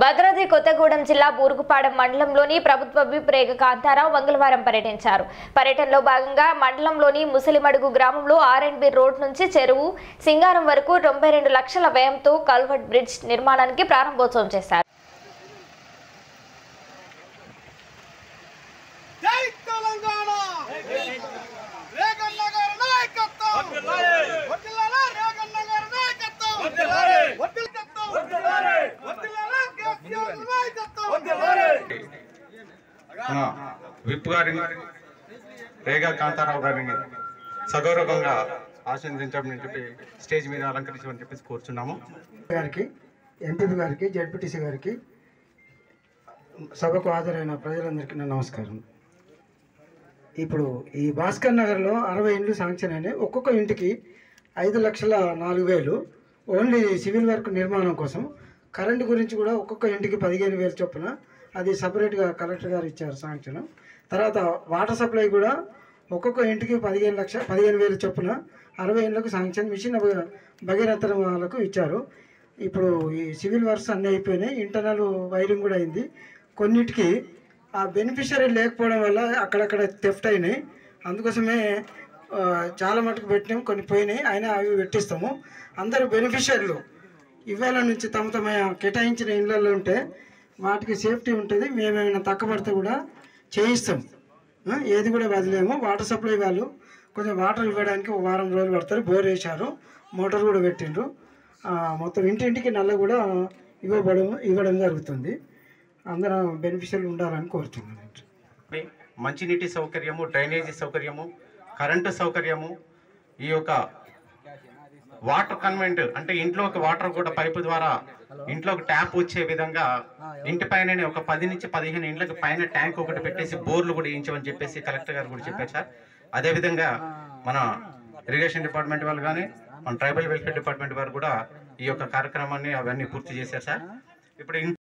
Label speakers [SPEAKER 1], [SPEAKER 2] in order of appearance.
[SPEAKER 1] భద్రాద్రి కొత్తగూడెం జిల్లా బూరుగుపాడెం మండలంలోని ప్రభుత్వ విప్ రేగ కాంతారావు మంగళవారం పర్యటించారు పర్యటనలో భాగంగా మండలంలోని ముసలిమడుగు గ్రామంలో ఆర్ అండ్ బి రోడ్ నుంచి చెరువు సింగారం వరకు తొంభై రెండు లక్షల వ్యయంతో కల్వర్ట్ బ్రిడ్జ్ నిర్మాణానికి ప్రారంభోత్సవం చేశారు
[SPEAKER 2] జై తెలంగాణ రేగన్న గారి నాయకత్వం వర్ధిల్లాలి రేగన్న గారి నాయకత్వం వర్ధిల్లాలి వర్ధిల్లాలి కేసీఆర్ నాయకత్వం
[SPEAKER 3] మన విప్ గారిని రేగా కాంతారావు గారిని సగౌరవంగా ఆశీర్వదించమని చెప్పి స్టేజ్ మీద అలంకరించమని చెప్పేసి కోరుచున్నాము
[SPEAKER 4] గారికి ఎంపీపీ గారికి జడ్పీటీసీ గారికి సభకు హాజరైన ప్రజలందరికీ నా నమస్కారం ఇప్పుడు ఈ భాస్కర్ నగర్లో అరవై ఇండ్లు శాంక్షన్ అయినాయి ఒక్కొక్క ఇంటికి ఐదు లక్షల నాలుగు వేలు ఓన్లీ సివిల్ వర్క్ నిర్మాణం కోసం కరెంటు గురించి కూడా ఒక్కొక్క ఇంటికి పదిహేను వేలు చొప్పున అది సపరేట్గా కలెక్టర్ గారు ఇచ్చారు శాంక్షన్ తర్వాత వాటర్ సప్లై కూడా ఒక్కొక్క ఇంటికి పదిహేను లక్ష పదిహేను వేలు చొప్పున అరవై ఏళ్ళకు శాంక్షన్ మిషన్ భ- భగీరథ వాళ్ళకు ఇచ్చారు ఇప్పుడు ఈ సివిల్ వర్క్స్ అన్నీ అయిపోయినాయి ఇంటర్నల్ వైరింగ్ కూడా అయింది కొన్నిటికి ఆ బెనిఫిషరీ లేకపోవడం వల్ల అక్కడక్కడ థెఫ్ట్ అయినాయి అందుకోసమే ఆ, చాలా మటుకు పెట్టినాం కొన్ని పోయినాయి అయినా అవి పెట్టిస్తాము అందరూ బెనిఫిషరీలు ఇవాళ నుంచి తమ తమ కేటాయించిన ఇళ్ళల్లో ఉంటే వాటికి సేఫ్టీ ఉంటుంది మేమేమైనా తక్కువ కూడా చేయిస్తాం ఆ, ఏది కూడా వదిలేము వాటర్ సప్లై వాళ్ళు కొంచెం వాటర్ ఇవ్వడానికి ఒక వారం రోజులు పడతారు బోర్ వేశారు మోటార్ కూడా పెట్టిండ్రు ఆ, మొత్తం ఇంటింటికి నల్ల కూడా ఇవ్వబడం ఇవ్వడం జరుగుతుంది అందరం బెనిఫిషియల్ ఉండాలని కోరుతున్నాను
[SPEAKER 3] మంచినీటి సౌకర్యము డ్రైనేజీ సౌకర్యము కరెంటు సౌకర్యము ఈ యొక్క వాటర్ కన్వెంట్ అంటే ఇంట్లోకి వాటర్ కూడా పైపు ద్వారా ఇంట్లోకి ట్యాప్ వచ్చే విధంగా ఇంటి పైన ఒక పది నుంచి పదిహేను ఇండ్లకి పైన ట్యాంక్ ఒకటి పెట్టేసి బోర్లు కూడా వేయించమని చెప్పేసి కలెక్టర్ గారు కూడా చెప్పారు సార్ అదేవిధంగా మన ఇరిగేషన్ డిపార్ట్మెంట్ వాళ్ళు కానీ మన ట్రైబల్ వెల్ఫేర్ డిపార్ట్మెంట్ వారు కూడా ఈ యొక్క కార్యక్రమాన్ని అవన్నీ పూర్తి చేశారు సార్ ఇప్పుడు ఇన్-